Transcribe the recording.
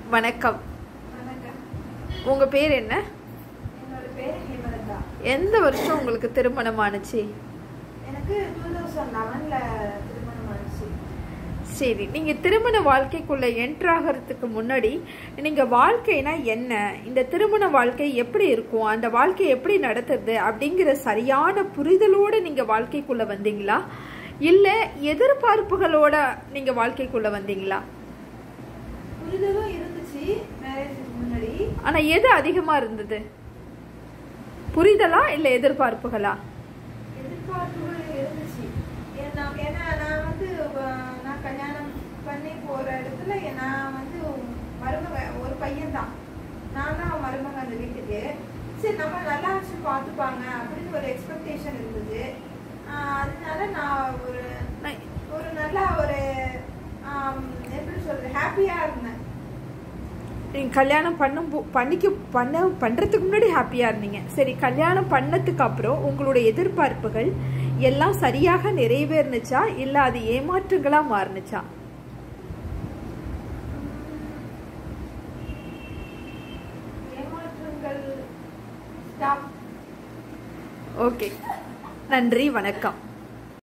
வணக்கம் வணக்கம் உங்க பேர் என்ன என்னோட பேர் ஹேமலதா எந்த வருஷம் உங்களுக்கு திருமணம் ஆனுச்சு எனக்கு டூ தௌசண்ட் லெவனில் திருமணம் ஆச்சு சரி நீங்க திருமண வாழ்க்கைக்குள்ள என்ட்ரு ஆகிறதுக்கு முன்னாடி நீங்க வாழ்க்கைனா என்ன இந்த திருமண வாழ்க்கை எப்படி இருக்கும் அந்த வாழ்க்கை எப்படி நடத்துறது அப்படிங்கிற சரியான புரிதலோட நீங்க வாழ்க்கைக்குள்ள வந்தீங்களா இல்ல எதிர்பார்ப்புகளோட நீங்க வாழ்க்கைக்குள்ள வந்தீங்களா புரிதலும் இருந்துச்சு மேரேஜுக்கு முன்னாடி ஆனா எது அதிகமா இருந்தது புரிதலா இல்ல எதிர்பார்ப்புகளா எதிர்பார்ப்புகள் இருந்துச்சு ஏன்னா ஏன்னா நான் வந்து வ- நான் கல்யாணம் பண்ணி போகிற இடத்துல நான் வந்து மருமக ஒரு பையன்தான் நான் தான் மருமக அந்த வீட்டுக்கு சரி நம்ம நல்லா வச்சு பார்த்துப்பாங்க அப்படின்னு ஒரு எக்ஸ்பெக்டேஷன் இருந்தது ஆஹ் அதனால நான் ஒரு நான் ஒரு நல்ல ஒரு ஆம், எப்படி சொல்றது ஹாப்பியா இருந்தேன் நீங்க கல்யாணம் பண்ணும் போ- பண்ணிக்க பண்ண பண்றதுக்கு முன்னாடி ஹாப்பியா இருந்தீங்க சரி கல்யாணம் பண்ணதுக்கு அப்புறம் உங்களுடைய எதிர்பார்ப்புகள் எல்லாம் சரியாக நிறைவேறுனுச்சா இல்ல அது ஏமாற்றங்களா மாறுனுச்சா ஏமாற்றங்கள் ஸ்டாப் ஓகே நன்றி வணக்கம்